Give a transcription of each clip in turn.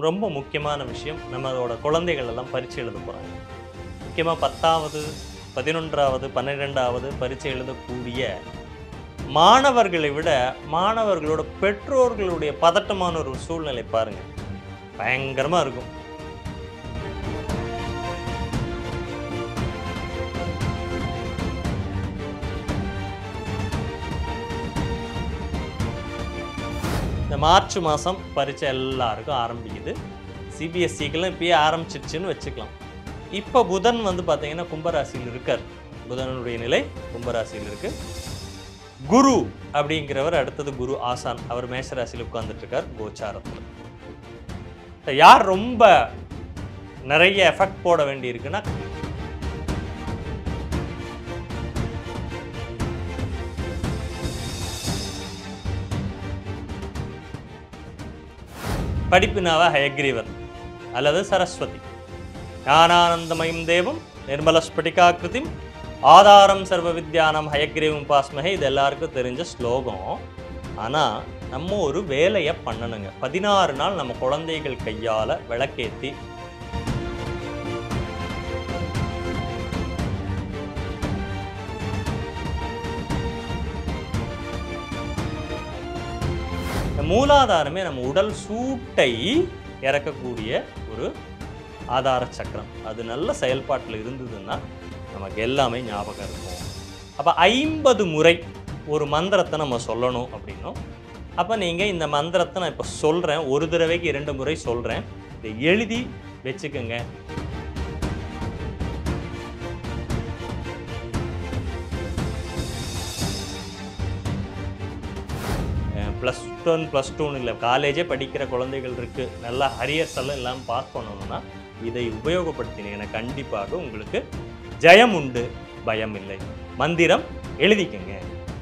எல்லாருக்கும் ரொம்ப முக்கியமான விஷயம் நம்மளோட குழந்தைகள் எல்லாம் பரீட்சை எழுத போகிறாங்க முக்கியமாக பத்தாவது பதினொன்றாவது பன்னிரெண்டாவது பரீட்சை எழுதக்கூடிய மாணவர்களை விட மாணவர்களோட பெற்றோர்களுடைய பதட்டமான ஒரு சூழ்நிலை பாருங்க பயங்கரமாக இருக்கும் இந்த மார்ச் மாதம் பரீட்சை எல்லாருக்கும் ஆரம்பிக்குது சிபிஎஸ்சிக்கெல்லாம் இப்பயே ஆரம்பிச்சிடுச்சுன்னு வச்சுக்கலாம் இப்போ புதன் வந்து பார்த்தீங்கன்னா கும்பராசியில் இருக்கார் புதனுடைய நிலை கும்பராசியில் இருக்கு குரு அப்படிங்கிறவர் அடுத்தது குரு ஆசான் அவர் மேஷராசியில் உட்கார்ந்துட்டு இருக்கார் கோச்சாரத்தில் இப்ப யார் ரொம்ப நிறைய எஃபெக்ட் போட வேண்டி இருக்குன்னா படிப்பினாவ ஹயக்ரீவர் அல்லது சரஸ்வதி ஞானானந்தமயம் தேவம் நிர்மலஸ்பட்டிகாக்கிருதிம் ஆதாரம் சர்வ வித்யானம் ஹயக்ரீவம் பாஸ்மகே இது எல்லாருக்கும் தெரிஞ்ச ஸ்லோகம் ஆனால் நம்ம ஒரு வேலையை பண்ணணுங்க பதினாறு நாள் நம்ம குழந்தைகள் கையால் விளக்கேத்தி இந்த மூலாதாரமே நம்ம உடல் சூட்டை இறக்கக்கூடிய ஒரு ஆதார சக்கரம் அது நல்ல செயல்பாட்டில் இருந்ததுன்னா நமக்கு எல்லாமே ஞாபகம் இருக்கும் அப்போ ஐம்பது முறை ஒரு மந்திரத்தை நம்ம சொல்லணும் அப்படின்னும் அப்போ நீங்கள் இந்த மந்திரத்தை நான் இப்போ சொல்கிறேன் ஒரு தடவைக்கு இரண்டு முறை சொல்கிறேன் இதை எழுதி வச்சுக்கோங்க ப்ளஸ் ஒன் ப்ளஸ் டூன்னு இல்லை காலேஜே படிக்கிற குழந்தைகள் இருக்குது நல்லா ஹரியர்ஸ் எல்லாம் இல்லாமல் பாஸ் பண்ணணும்னா இதை உபயோகப்படுத்தினீங்கன்னா கண்டிப்பாக உங்களுக்கு ஜெயம் உண்டு பயம் இல்லை மந்திரம் எழுதிக்கங்க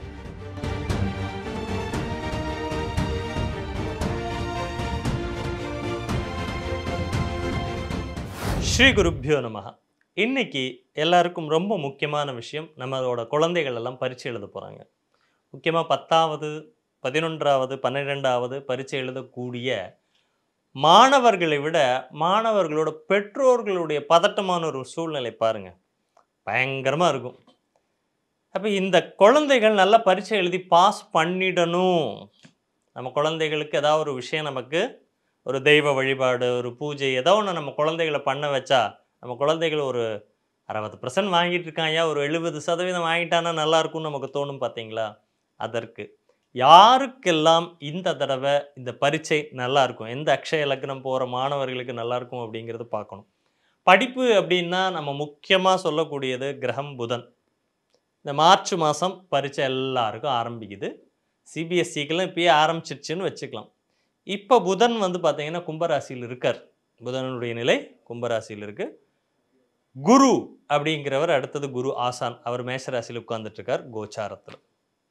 ஸ்ரீ குருப்பியோ நமஹ இன்னைக்கு எல்லாருக்கும் ரொம்ப முக்கியமான விஷயம் நம்மளோட குழந்தைகள் எல்லாம் பரீட்சை எழுத போகிறாங்க முக்கியமாக பத்தாவது பதினொன்றாவது பன்னிரெண்டாவது பரீட்சை எழுதக்கூடிய மாணவர்களை விட மாணவர்களோட பெற்றோர்களுடைய பதட்டமான ஒரு சூழ்நிலை பாருங்க பயங்கரமாக இருக்கும் அப்போ இந்த குழந்தைகள் நல்லா பரீட்சை எழுதி பாஸ் பண்ணிடணும் நம்ம குழந்தைகளுக்கு ஏதாவது ஒரு விஷயம் நமக்கு ஒரு தெய்வ வழிபாடு ஒரு பூஜை ஏதோ ஒன்று நம்ம குழந்தைகளை பண்ண வச்சா நம்ம குழந்தைகள் ஒரு அறுபது பர்சன்ட் வாங்கிட்டு இருக்காங்க ஒரு எழுபது சதவீதம் வாங்கிட்டானா நல்லா இருக்கும்னு நமக்கு தோணும் பார்த்தீங்களா அதற்கு யாருக்கெல்லாம் இந்த தடவை இந்த பரீட்சை நல்லா இருக்கும் எந்த அக்ஷய லக்னம் போகிற மாணவர்களுக்கு நல்லா இருக்கும் அப்படிங்கிறது பார்க்கணும் படிப்பு அப்படின்னா நம்ம முக்கியமாக சொல்லக்கூடியது கிரகம் புதன் இந்த மார்ச் மாதம் பரீட்சை எல்லாருக்கும் ஆரம்பிக்குது சிபிஎஸ்சிக்கெல்லாம் இப்பயே ஆரம்பிச்சிருச்சுன்னு வச்சுக்கலாம் இப்போ புதன் வந்து பார்த்தீங்கன்னா கும்பராசியில் இருக்கார் புதனுடைய நிலை கும்பராசியில் இருக்கு குரு அப்படிங்கிறவர் அடுத்தது குரு ஆசான் அவர் மேஷராசியில் உட்கார்ந்துட்டு இருக்கார் கோச்சாரத்தில்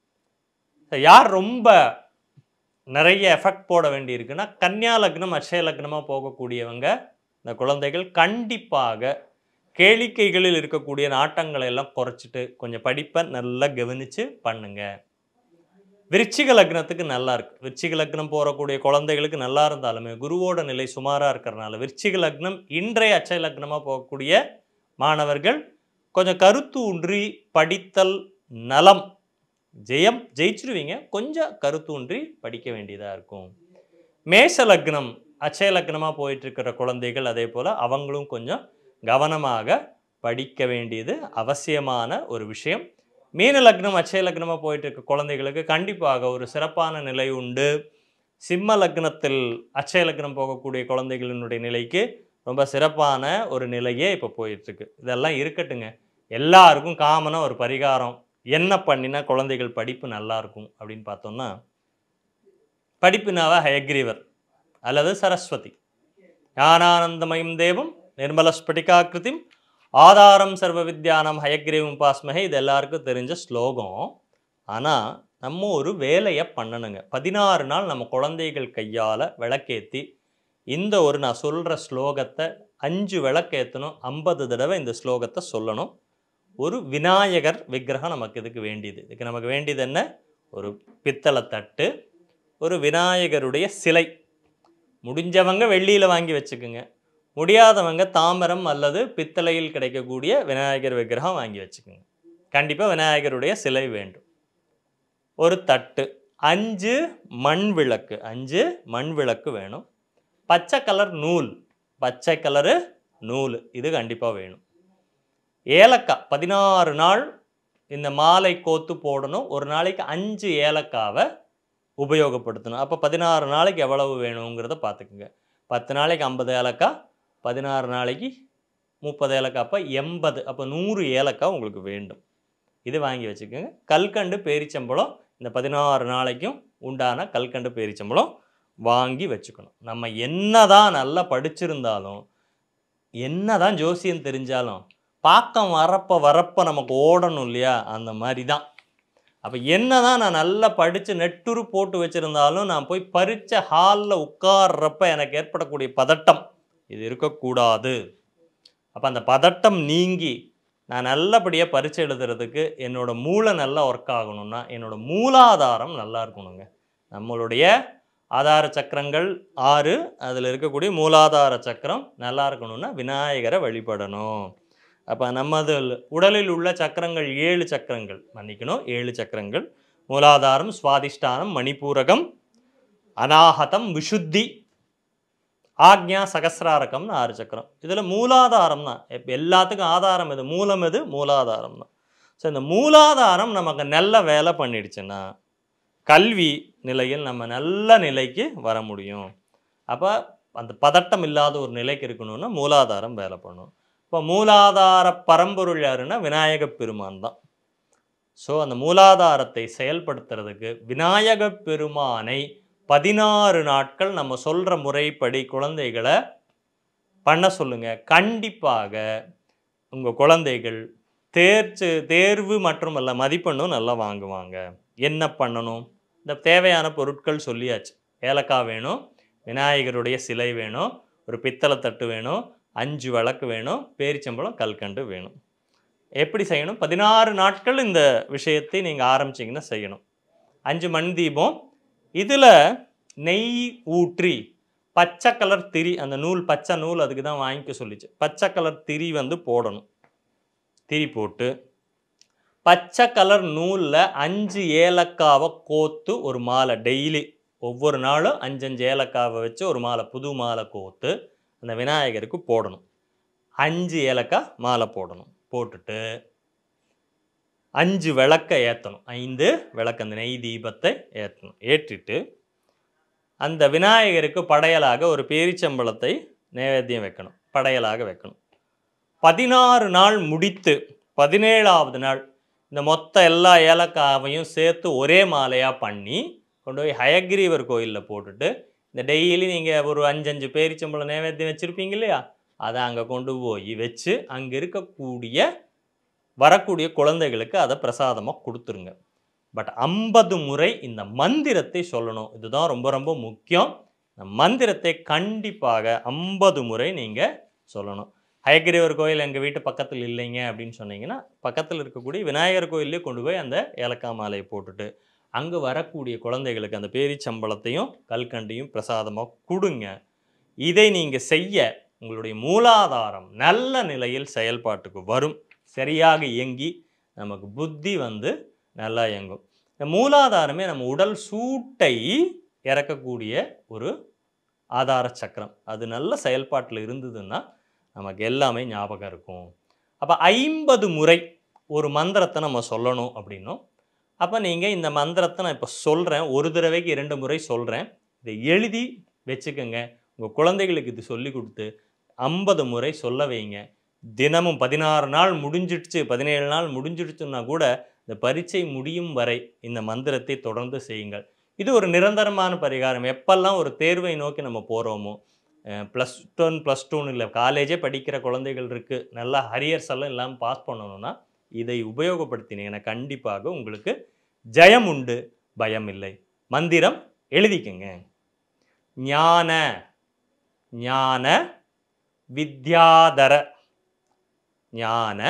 யார் ரொம்ப நிறைய எஃபெக்ட் போட வேண்டி இருக்குன்னா கன்னியா லக்னம் அட்சய லக்னமாக போகக்கூடியவங்க இந்த குழந்தைகள் கண்டிப்பாக கேளிக்கைகளில் இருக்கக்கூடிய நாட்டங்களை எல்லாம் குறைச்சிட்டு கொஞ்சம் படிப்பை நல்லா கவனித்து பண்ணுங்க விருச்சிக லக்னத்துக்கு நல்லா இருக்கு விருச்சிக லக்னம் போகக்கூடிய குழந்தைகளுக்கு நல்லா இருந்தாலுமே குருவோட நிலை சுமாராக இருக்கிறனால விருச்சிக லக்னம் இன்றைய அச்சய லக்னமாக போகக்கூடிய மாணவர்கள் கொஞ்சம் கருத்து ஊன்றி படித்தல் நலம் ஜெயம் ஜெயிச்சிருவீங்க கொஞ்சம் கருத்து ஊன்றி படிக்க வேண்டியதாக இருக்கும் மேஷ லக்னம் அச்சய லக்னமாக போயிட்டு இருக்கிற குழந்தைகள் அதே போல் அவங்களும் கொஞ்சம் கவனமாக படிக்க வேண்டியது அவசியமான ஒரு விஷயம் மீன லக்னம் அச்சய லக்னமாக போயிட்டு இருக்க குழந்தைகளுக்கு கண்டிப்பாக ஒரு சிறப்பான நிலை உண்டு சிம்ம லக்னத்தில் அச்சய லக்னம் போகக்கூடிய குழந்தைகளினுடைய நிலைக்கு ரொம்ப சிறப்பான ஒரு நிலையே இப்போ போயிட்டுருக்கு இதெல்லாம் இருக்கட்டுங்க எல்லாருக்கும் காமனாக ஒரு பரிகாரம் என்ன பண்ணினா குழந்தைகள் படிப்பு நல்லா இருக்கும் அப்படின்னு பார்த்தோம்னா படிப்பினாவ ஹயக்ரீவர் அல்லது சரஸ்வதி ஞானானந்தமயம் தேவம் நிர்மலஸ்பட்டிகாக்கிருதிம் ஆதாரம் சர்வ வித்யானம் ஹயக்ரீவம் பாஸ்மகே இது எல்லாருக்கும் தெரிஞ்ச ஸ்லோகம் ஆனால் நம்ம ஒரு வேலையை பண்ணணுங்க பதினாறு நாள் நம்ம குழந்தைகள் கையால் விளக்கேற்றி இந்த ஒரு நான் சொல்கிற ஸ்லோகத்தை அஞ்சு விளக்கேற்றணும் ஐம்பது தடவை இந்த ஸ்லோகத்தை சொல்லணும் ஒரு விநாயகர் விக்கிரகம் நமக்கு இதுக்கு வேண்டியது இதுக்கு நமக்கு வேண்டியது என்ன ஒரு பித்தளை தட்டு ஒரு விநாயகருடைய சிலை முடிஞ்சவங்க வெள்ளியில் வாங்கி வச்சுக்குங்க முடியாதவங்க தாமிரம் அல்லது பித்தளையில் கிடைக்கக்கூடிய விநாயகர் விக்கிரகம் வாங்கி வச்சுக்கோங்க கண்டிப்பாக விநாயகருடைய சிலை வேண்டும் ஒரு தட்டு அஞ்சு மண் விளக்கு அஞ்சு மண் விளக்கு வேணும் பச்சை கலர் நூல் பச்சை கலரு நூல் இது கண்டிப்பாக வேணும் ஏலக்காய் பதினாறு நாள் இந்த மாலை கோத்து போடணும் ஒரு நாளைக்கு அஞ்சு ஏலக்காவை உபயோகப்படுத்தணும் அப்போ பதினாறு நாளைக்கு எவ்வளவு வேணுங்கிறத பார்த்துக்குங்க பத்து நாளைக்கு ஐம்பது ஏலக்காய் பதினாறு நாளைக்கு முப்பது ஏலக்காய் அப்போ எண்பது அப்போ நூறு ஏலக்காய் உங்களுக்கு வேண்டும் இது வாங்கி வச்சுக்கோங்க கல்கண்டு பேரிச்சம்பழம் இந்த பதினாறு நாளைக்கும் உண்டான கல்கண்டு பேரிச்சம்பழம் வாங்கி வச்சுக்கணும் நம்ம என்னதான் நல்லா படிச்சிருந்தாலும் என்னதான் ஜோசியம் தெரிஞ்சாலும் பாக்கம் வரப்ப வரப்ப நமக்கு ஓடணும் இல்லையா அந்த மாதிரி தான் அப்போ என்னதான் நான் நல்லா படித்து நெட்டுரு போட்டு வச்சுருந்தாலும் நான் போய் பரீட்சை ஹாலில் உட்கார்றப்ப எனக்கு ஏற்படக்கூடிய பதட்டம் இது இருக்கக்கூடாது அப்போ அந்த பதட்டம் நீங்கி நான் நல்லபடியாக பரீட்சை எழுதுறதுக்கு என்னோட மூளை நல்லா ஒர்க் ஆகணும்னா என்னோட மூலாதாரம் நல்லா இருக்கணுங்க நம்மளுடைய ஆதார சக்கரங்கள் ஆறு அதில் இருக்கக்கூடிய மூலாதார சக்கரம் நல்லா இருக்கணும்னா விநாயகரை வழிபடணும் அப்போ நமது உடலில் உள்ள சக்கரங்கள் ஏழு சக்கரங்கள் மன்னிக்கணும் ஏழு சக்கரங்கள் மூலாதாரம் சுவாதிஷ்டானம் மணிப்பூரகம் அநாகதம் விஷுத்தி ஆக்ஞா சகசிராரகம்னு ஆறு சக்கரம் இதில் மூலாதாரம் தான் இப்போ எல்லாத்துக்கும் ஆதாரம் எது மூலம் எது மூலாதாரம் தான் ஸோ இந்த மூலாதாரம் நமக்கு நல்ல வேலை பண்ணிடுச்சுன்னா கல்வி நிலையில் நம்ம நல்ல நிலைக்கு வர முடியும் அப்போ அந்த பதட்டம் இல்லாத ஒரு நிலைக்கு இருக்கணும்னா மூலாதாரம் வேலை பண்ணும் இப்போ மூலாதார பரம்பொருள் யாருன்னா விநாயக பெருமான் தான் ஸோ அந்த மூலாதாரத்தை செயல்படுத்துறதுக்கு விநாயக பெருமானை பதினாறு நாட்கள் நம்ம சொல்கிற முறைப்படி குழந்தைகளை பண்ண சொல்லுங்க கண்டிப்பாக உங்கள் குழந்தைகள் தேர்ச்சி தேர்வு மற்றும் அல்ல மதிப்பெண்ணும் நல்லா வாங்குவாங்க என்ன பண்ணணும் இந்த தேவையான பொருட்கள் சொல்லியாச்சு ஏலக்காய் வேணும் விநாயகருடைய சிலை வேணும் ஒரு பித்தளை தட்டு வேணும் அஞ்சு விளக்கு வேணும் பேரிச்சம்பழம் கல்கண்டு வேணும் எப்படி செய்யணும் பதினாறு நாட்கள் இந்த விஷயத்தை நீங்கள் ஆரம்பிச்சிங்கன்னா செய்யணும் அஞ்சு மண் தீபம் இதில் நெய் ஊற்றி பச்சை கலர் திரி அந்த நூல் பச்சை நூல் அதுக்கு தான் வாங்கிக்க சொல்லிச்சு பச்சை கலர் திரி வந்து போடணும் திரி போட்டு பச்சை கலர் நூலில் அஞ்சு ஏலக்காவை கோத்து ஒரு மாலை டெய்லி ஒவ்வொரு நாளும் அஞ்சஞ்சு ஏலக்காவை வச்சு ஒரு மாலை புது மாலை கோத்து அந்த விநாயகருக்கு போடணும் அஞ்சு ஏலக்காய் மாலை போடணும் போட்டுட்டு அஞ்சு விளக்கை ஏற்றணும் ஐந்து விளக்கு அந்த நெய் தீபத்தை ஏற்றணும் ஏற்றிட்டு அந்த விநாயகருக்கு படையலாக ஒரு பேரிச்சம்பழத்தை நைவேத்தியம் வைக்கணும் படையலாக வைக்கணும் பதினாறு நாள் முடித்து பதினேழாவது நாள் இந்த மொத்த எல்லா ஏலக்காவையும் சேர்த்து ஒரே மாலையாக பண்ணி கொண்டு போய் ஹயக்ரீவர் கோயிலில் போட்டுட்டு இந்த டெய்லி நீங்கள் ஒரு அஞ்சஞ்சு பேரிச்சம்பழம் நைவேத்தியம் வச்சுருப்பீங்க இல்லையா அதை அங்கே கொண்டு போய் வச்சு அங்கே இருக்கக்கூடிய வரக்கூடிய குழந்தைகளுக்கு அதை பிரசாதமாக கொடுத்துருங்க பட் ஐம்பது முறை இந்த மந்திரத்தை சொல்லணும் இதுதான் ரொம்ப ரொம்ப முக்கியம் இந்த மந்திரத்தை கண்டிப்பாக ஐம்பது முறை நீங்கள் சொல்லணும் ஹயக்கிரீவர் கோயில் எங்கள் வீட்டு பக்கத்தில் இல்லைங்க அப்படின்னு சொன்னீங்கன்னா பக்கத்தில் இருக்கக்கூடிய விநாயகர் கோயிலே கொண்டு போய் அந்த ஏலக்காய் மாலையை போட்டுட்டு அங்கே வரக்கூடிய குழந்தைகளுக்கு அந்த பேரிச்சம்பளத்தையும் கல்கண்டையும் பிரசாதமாக கொடுங்க இதை நீங்கள் செய்ய உங்களுடைய மூலாதாரம் நல்ல நிலையில் செயல்பாட்டுக்கு வரும் சரியாக இயங்கி நமக்கு புத்தி வந்து நல்லா இயங்கும் இந்த மூலாதாரமே நம்ம உடல் சூட்டை இறக்கக்கூடிய ஒரு ஆதார சக்கரம் அது நல்ல செயல்பாட்டில் இருந்ததுன்னா நமக்கு எல்லாமே ஞாபகம் இருக்கும் அப்போ ஐம்பது முறை ஒரு மந்திரத்தை நம்ம சொல்லணும் அப்படின்னும் அப்போ நீங்கள் இந்த மந்திரத்தை நான் இப்போ சொல்கிறேன் ஒரு தடவைக்கு இரண்டு முறை சொல்கிறேன் இதை எழுதி வச்சுக்கோங்க உங்கள் குழந்தைகளுக்கு இது சொல்லி கொடுத்து ஐம்பது முறை சொல்ல வைங்க தினமும் பதினாறு நாள் முடிஞ்சிடுச்சு பதினேழு நாள் முடிஞ்சிடுச்சுன்னா கூட இந்த பரீட்சை முடியும் வரை இந்த மந்திரத்தை தொடர்ந்து செய்யுங்கள் இது ஒரு நிரந்தரமான பரிகாரம் எப்பெல்லாம் ஒரு தேர்வை நோக்கி நம்ம போகிறோமோ ப்ளஸ் ஒன் ப்ளஸ் டூன்னு இல்லை காலேஜே படிக்கிற குழந்தைகள் இருக்குது நல்லா ஹரியர்ஸ் எல்லாம் இல்லாமல் பாஸ் பண்ணணும்னா இதை உபயோகப்படுத்தினீங்கன்னா கண்டிப்பாக உங்களுக்கு ஜெயம் உண்டு பயம் இல்லை மந்திரம் எழுதிக்கங்க ஞான ஞான வித்யாதர ஞான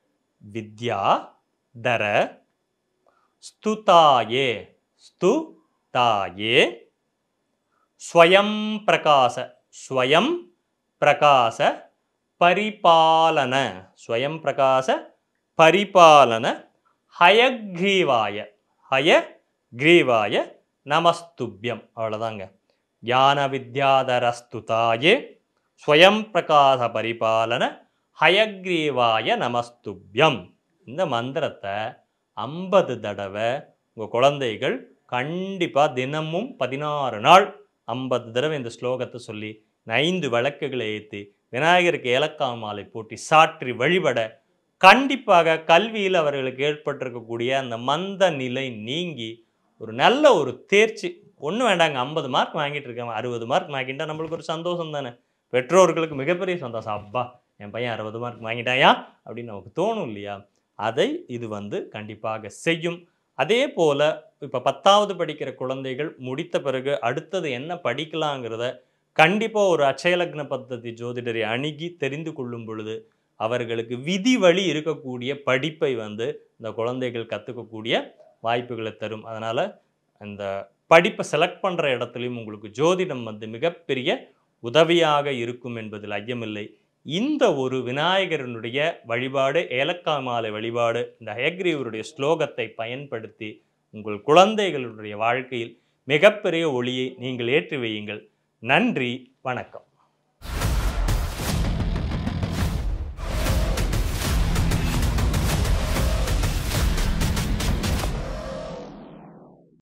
வித்யாதர ஸ்துதாயே ஸ்துதாயே ஸ்வயம் பிரகாச ஸ்வயம் பிரகாச பரிபாலன ஸ்வயம் பிரகாச பரிபாலன ஹயக்ரீவாய ஹயக்ரீவாய நமஸ்துப்யம் அவ்வளோதாங்க ஞான வித்யாதரஸ்துதாயே ஸ்வயம் பிரகாச பரிபாலன ஹயக்ரீவாய நமஸ்துப்யம் இந்த மந்திரத்தை ஐம்பது தடவை உங்கள் குழந்தைகள் கண்டிப்பாக தினமும் பதினாறு நாள் ஐம்பது தடவை இந்த ஸ்லோகத்தை சொல்லி ஐந்து விளக்குகளை ஏற்றி விநாயகருக்கு ஏலக்காய் மாலை போட்டி சாற்றி வழிபட கண்டிப்பாக கல்வியில் அவர்களுக்கு ஏற்பட்டிருக்கக்கூடிய அந்த மந்த நிலை நீங்கி ஒரு நல்ல ஒரு தேர்ச்சி ஒன்றும் வேண்டாங்க ஐம்பது மார்க் வாங்கிட்டு இருக்காங்க அறுபது மார்க் வாங்கிட்டா நம்மளுக்கு ஒரு சந்தோஷம் தானே பெற்றோர்களுக்கு மிகப்பெரிய சந்தோஷம் அப்பா என் பையன் அறுபது மார்க் வாங்கிட்டாயா அப்படின்னு நமக்கு தோணும் இல்லையா அதை இது வந்து கண்டிப்பாக செய்யும் அதே போல் இப்போ பத்தாவது படிக்கிற குழந்தைகள் முடித்த பிறகு அடுத்தது என்ன படிக்கலாங்கிறத கண்டிப்பாக ஒரு அச்சயலக்ன பద్ధதி ஜோதிடரை அணுகி தெரிந்து கொள்ளும் பொழுது அவர்களுக்கு விதி வழி இருக்கக்கூடிய படிப்பை வந்து இந்த குழந்தைகள் கற்றுக்கக்கூடிய வாய்ப்புகளை தரும் அதனால் இந்த படிப்பை செலக்ட் பண்ணுற இடத்துலையும் உங்களுக்கு ஜோதிடம் வந்து மிகப்பெரிய உதவியாக இருக்கும் என்பதில் ஐயமில்லை இந்த ஒரு விநாயகரனுடைய வழிபாடு ஏலக்காய் மாலை வழிபாடு இந்த ஹயக்ரீவருடைய ஸ்லோகத்தை பயன்படுத்தி உங்கள் குழந்தைகளுடைய வாழ்க்கையில் மிகப்பெரிய ஒளியை நீங்கள் ஏற்றி வையுங்கள் நன்றி வணக்கம்